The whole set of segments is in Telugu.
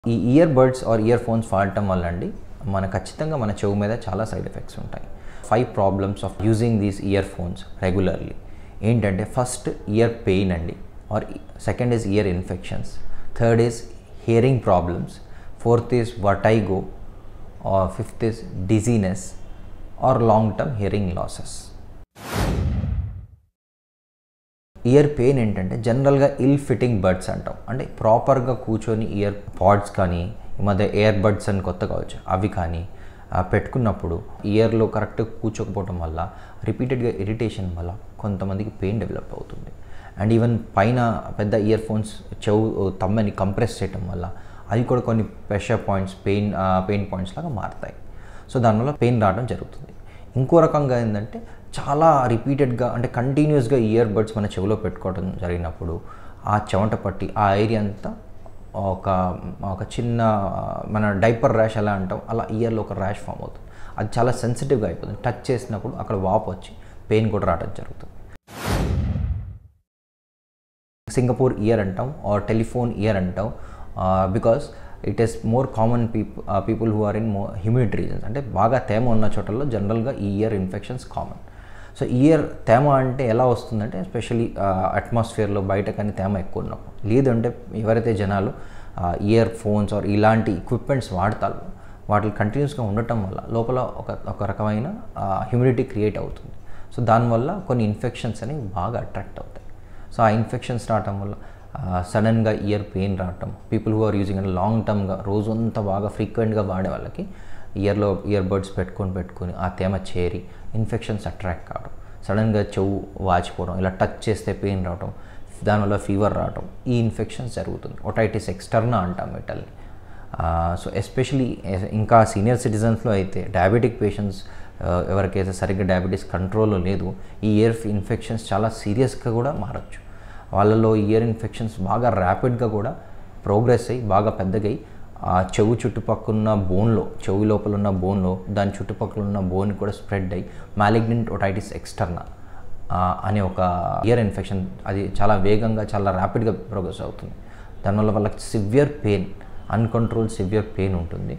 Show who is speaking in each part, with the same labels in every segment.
Speaker 1: ఈ ear buds or earphones వాడటం వల్ల అండి మన ఖచ్చితంగా మన చెవు మీద చాలా సైడ్ ఎఫెక్ట్స్ ఉంటాయి five problems of using these earphones regularly ఏంటంటే ఫస్ట్ ఇయర్ పెయిన్ అండి or second is ear infections third is hearing problems fourth is vertigo or fifth is dizziness or long term hearing losses ear pain ఏంటంటే జనరల్గా ఇల్ ఫిట్టింగ్ బడ్స్ అంటాం అంటే ప్రాపర్గా కూర్చొని ఇయర్ పాడ్స్ కానీ ఈ మధ్య ఇయర్ బడ్స్ అని కొత్త కావచ్చు అవి కానీ ఆ, పెట్టుకున్నప్పుడు ఇయర్లో కరెక్ట్గా కూర్చోకపోవడం వల్ల రిపీటెడ్గా ఇరిటేషన్ వల్ల కొంతమందికి పెయిన్ డెవలప్ అవుతుంది అండ్ ఈవెన్ పైన పెద్ద ఇయర్ ఫోన్స్ చెవు తమ్మని కంప్రెస్ చేయటం వల్ల అవి కూడా కొన్ని pressure points pain pain points లాగా మారుతాయి సో దానివల్ల పెయిన్ రావడం జరుగుతుంది ఇంకో రకంగా ఏంటంటే చాలా రిపీటెడ్గా అంటే కంటిన్యూస్గా ఇయర్ బడ్స్ మన చెవిలో పెట్టుకోవడం జరిగినప్పుడు ఆ చెమట పట్టి ఆ ఏరియా అంతా ఒక ఒక చిన్న మన డైపర్ ర్యాష్ ఎలా అంటాం అలా ఇయర్లో ఒక ర్యాష్ ఫామ్ అవుతుంది అది చాలా సెన్సిటివ్గా అయిపోతుంది టచ్ చేసినప్పుడు అక్కడ వాపు వచ్చి పెయిన్ కూడా రావడం జరుగుతుంది సింగపూర్ ఇయర్ అంటాం ఆర్ టెలిఫోన్ ఇయర్ అంటాం because it is more common people people who are in more humid regions అంటే బాగా తేమ ఉన్న చోటల్లో జనరల్గా ఈ ear infections common so ear తేమ అంటే ఎలా వస్తుందంటే ఎస్పెషలీ అట్మాస్ఫియర్లో బయట కానీ తేమ ఎక్కువ ఉన్నప్పుడు లేదంటే ఎవరైతే జనాలు ఇయర్ ఫోన్స్ ఆర్ ఇలాంటి ఎక్విప్మెంట్స్ వాడతారు వాటిని కంటిన్యూస్గా ఉండటం వల్ల లోపల ఒక ఒక రకమైన హ్యూమిడిటీ క్రియేట్ అవుతుంది సో దానివల్ల కొన్ని ఇన్ఫెక్షన్స్ అనేవి బాగా అట్రాక్ట్ అవుతాయి సో ఆ ఇన్ఫెక్షన్స్ రావటం వల్ల సడన్గా ఇయర్ పెయిన్ రావటం పీపుల్ హూ ఆర్ యూజింగ్ అంటే లాంగ్ టర్మ్గా రోజంతా బాగా ఫ్రీక్వెంట్గా వాడే వాళ్ళకి ఇయర్లో ఇయర్ బడ్స్ పెట్టుకొని పెట్టుకొని ఆ తేమ చేరి ఇన్ఫెక్షన్స్ అట్రాక్ట్ కావడం సడన్గా చెవు వాచిపోవడం ఇలా టచ్ చేస్తే పెయిన్ రావడం దానివల్ల ఫీవర్ రావడం ఈ ఇన్ఫెక్షన్స్ జరుగుతుంది ఒటైటిస్ ఎక్స్టర్నా అంటాం వీటల్ని సో ఎస్పెషలీ ఇంకా సీనియర్ సిటిజన్స్లో అయితే డయాబెటిక్ పేషెంట్స్ ఎవరికైతే సరిగ్గా డయాబెటీస్ కంట్రోల్లో లేదు ఈ ఇయర్ ఇన్ఫెక్షన్స్ చాలా సీరియస్గా కూడా మారచ్చు వాళ్ళలో ఇయర్ ఇన్ఫెక్షన్స్ బాగా ర్యాపిడ్గా కూడా ప్రోగ్రెస్ అయ్యి బాగా పెద్దగై ఆ చెవు చుట్టుపక్కల ఉన్న బోన్లో చెవి లోపల ఉన్న బోన్లో దాని చుట్టుపక్కల ఉన్న బోన్ కూడా స్ప్రెడ్ అయ్యి మ్యాలిగ్నెంట్ ఒటైటిస్ ఎక్స్టర్నా అనే ఒక ఇయర్ ఇన్ఫెక్షన్ అది చాలా వేగంగా చాలా ర్యాపిడ్గా ప్రోగ్రెస్ అవుతుంది దానివల్ల వాళ్ళకి severe pain uncontrol severe pain ఉంటుంది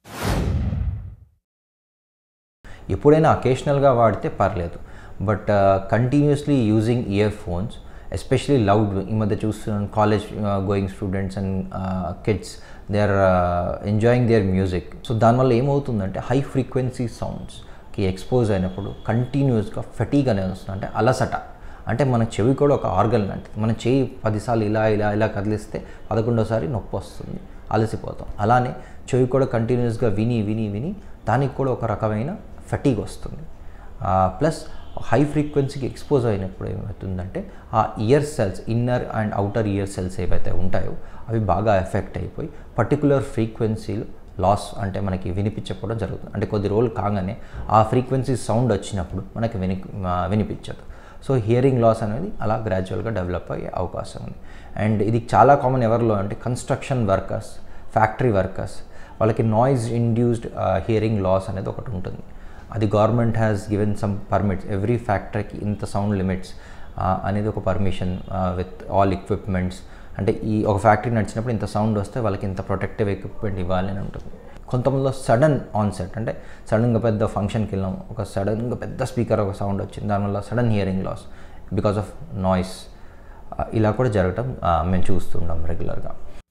Speaker 1: ఎప్పుడైనా అకేషనల్గా వాడితే పర్లేదు but continuously using earphones especially loud ఈ మధ్య చూస్తున్నాను college going students and kids they are enjoying their music so దానివల్ల ఏమవుతుందంటే హై ఫ్రీక్వెన్సీ సౌండ్స్కి ఎక్స్పోజ్ అయినప్పుడు కంటిన్యూస్గా ఫెటీగ్ అనేది వస్తుంది అంటే అలసట అంటే మన చెవి కూడా ఒక ఆర్గన్ అంటే మన చెయ్యి పదిసార్లు ఇలా ఇలా ఇలా కదిలిస్తే పదకొండోసారి నొప్పి వస్తుంది అలసిపోతాం అలానే చెవి కూడా కంటిన్యూస్గా విని విని విని దానికి కూడా ఒక రకమైన ఫెటీగ్ వస్తుంది ప్లస్ హై ఫ్రీక్వెన్సీకి ఎక్స్పోజ్ అయినప్పుడు ఏమవుతుందంటే ఆ ear cells inner and outer ear cells ఏవైతే ఉంటాయో అవి బాగా ఎఫెక్ట్ అయిపోయి పర్టికులర్ ఫ్రీక్వెన్సీలు లాస్ అంటే మనకి వినిపించకపోవడం జరుగుతుంది అంటే కొద్ది రోజులు కాగానే ఆ ఫ్రీక్వెన్సీ సౌండ్ వచ్చినప్పుడు మనకి విని వినిపించదు సో హియరింగ్ లాస్ అనేది అలా గ్రాడ్యువల్గా డెవలప్ అయ్యే అవకాశం ఉంది అండ్ ఇది చాలా కామన్ ఎవరిలో అంటే కన్స్ట్రక్షన్ వర్కర్స్ ఫ్యాక్టరీ వర్కర్స్ వాళ్ళకి నాయిస్ ఇండ్యూస్డ్ హియరింగ్ లాస్ అనేది ఒకటి ఉంటుంది అది government has given some permits every ఫ్యాక్టరీకి ఇంత సౌండ్ లిమిట్స్ అనేది ఒక పర్మిషన్ విత్ ఆల్ ఎక్విప్మెంట్స్ అంటే ఈ ఒక ఫ్యాక్టరీ నడిచినప్పుడు ఇంత సౌండ్ వస్తే వాళ్ళకి ఇంత ప్రొటెక్టివ్ ఎక్విప్మెంట్ ఇవ్వాలి అని ఉంటుంది కొంతమందిలో సడన్ ఆన్సెట్ అంటే సడన్గా పెద్ద ఫంక్షన్కి వెళ్ళాం ఒక సడన్గా పెద్ద స్పీకర్ ఒక సౌండ్ వచ్చింది దానివల్ల sudden hearing loss because of noise ఇలా కూడా జరగటం మేము చూస్తుంటాం రెగ్యులర్గా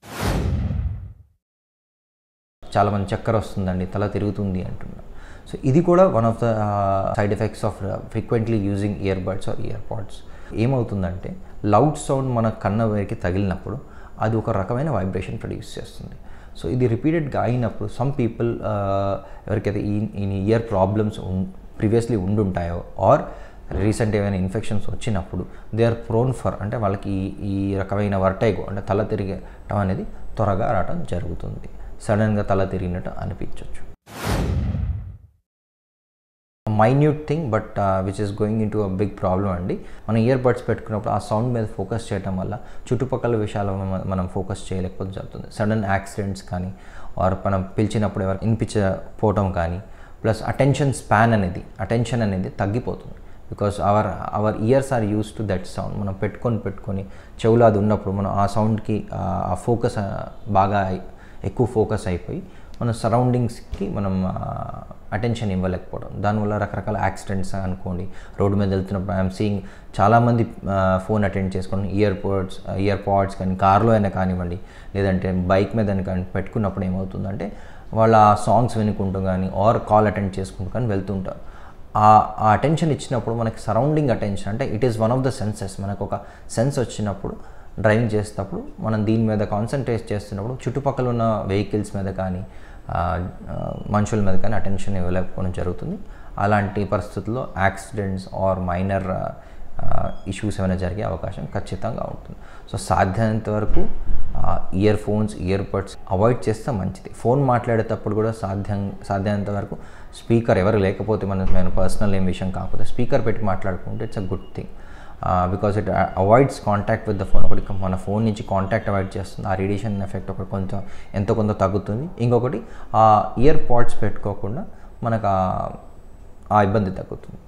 Speaker 1: చాలామంది చక్కెర వస్తుందండి తల తిరుగుతుంది అంటున్నాం సో ఇది కూడా one of the side effects of frequently using ear buds or ear pods ఏమవుతుందంటే లౌడ్ సౌండ్ మన కన్న వేరికి తగిలినప్పుడు అది ఒక రకమైన వైబ్రేషన్ ప్రొడ్యూస్ చేస్తుంది సో ఇది రిపీటెడ్గా అయినప్పుడు సమ్ పీపుల్ ఎవరికైతే ఈ ఈ ఇయర్ ప్రాబ్లమ్స్ ప్రీవియస్లీ ఉండుంటాయో ఆర్ రీసెంట్ ఏమైనా ఇన్ఫెక్షన్స్ వచ్చినప్పుడు దే ఆర్ ప్రోన్ ఫర్ అంటే వాళ్ళకి ఈ ఈ రకమైన వర్టైగో అంటే తల తిరగటం అనేది త్వరగా రావడం జరుగుతుంది సడన్గా తల తిరిగినట్టు అనిపించవచ్చు minute thing but which is going in to a big problem అండి మనం ఇయర్ బడ్స్ పెట్టుకున్నప్పుడు ఆ సౌండ్ మీద ఫోకస్ చేయడం వల్ల చుట్టుపక్కల విషయాల మనం ఫోకస్ చేయలేకపోతే జరుగుతుంది సడన్ యాక్సిడెంట్స్ కానీ ఆర్ మనం పిలిచినప్పుడు ఎవరు వినిపించకపోవడం కానీ ప్లస్ అటెన్షన్ స్పాన్ అనేది అటెన్షన్ అనేది తగ్గిపోతుంది because our our ears are use to that sound మనం పెట్టుకొని పెట్టుకొని చెవులో అది ఉన్నప్పుడు మనం ఆ సౌండ్కి ఆ ఫోకస్ బాగా ఎక్కువ ఫోకస్ అయిపోయి మన సరౌండింగ్స్కి మనం అటెన్షన్ ఇవ్వలేకపోవడం దానివల్ల రకరకాల యాక్సిడెంట్స్ అనుకోండి రోడ్డు మీద వెళ్తున్నప్పుడు ఐఎమ్ సీయింగ్ చాలామంది ఫోన్ అటెండ్ చేసుకొని ఇయర్ పోడ్స్ ఇయర్ పాడ్స్ కానీ కార్లో అయినా కానివ్వండి లేదంటే బైక్ మీద అయినా కానీ పెట్టుకున్నప్పుడు ఏమవుతుందంటే వాళ్ళు ఆ సాంగ్స్ వినుకుంటూ కానీ ఆర్ కాల్ అటెండ్ చేసుకుంటూ కానీ వెళ్తుంటారు ఆ ఆ అటెన్షన్ ఇచ్చినప్పుడు మనకి సరౌండింగ్ అటెన్షన్ అంటే it is one of the senses మనకు ఒక సెన్స్ వచ్చినప్పుడు డ్రైవింగ్ చేసేటప్పుడు మనం దీని మీద కాన్సన్ట్రేట్ చేస్తున్నప్పుడు చుట్టుపక్కల ఉన్న వెహికల్స్ మీద కానీ ఆ, ఆ, మనుషుల మీద కానీ అటెన్షన్ ఇవ్వలేకపోవడం జరుగుతుంది అలాంటి పరిస్థితుల్లో యాక్సిడెంట్స్ ఆర్ మైనర్ ఇష్యూస్ ఏమైనా జరిగే అవకాశం ఖచ్చితంగా ఉంటుంది సో సాధ్యమైనంత వరకు ear phones ear buds avoid చేస్తే మంచిది ఫోన్ మాట్లాడేటప్పుడు కూడా సాధ్యం సాధ్యమైనంత వరకు స్పీకర్ ఎవరు లేకపోతే మన మన పర్సనల్ ఏం విషయం కాకపోతే స్పీకర్ పెట్టి మాట్లాడుకుంటే it's a good thing because it avoids contact with the phone ఒకటి మన ఫోన్ నుంచి కాంటాక్ట్ అవాయిడ్ చేస్తుంది ఆ రేడియేషన్ ఎఫెక్ట్ ఒకటి కొంచెం ఎంతో కొంత తగ్గుతుంది ఇంకొకటి ఆ ఇయర్ పాడ్స్ పెట్టుకోకుండా మనకు ఆ- ఆ ఇబ్బంది తగ్గుతుంది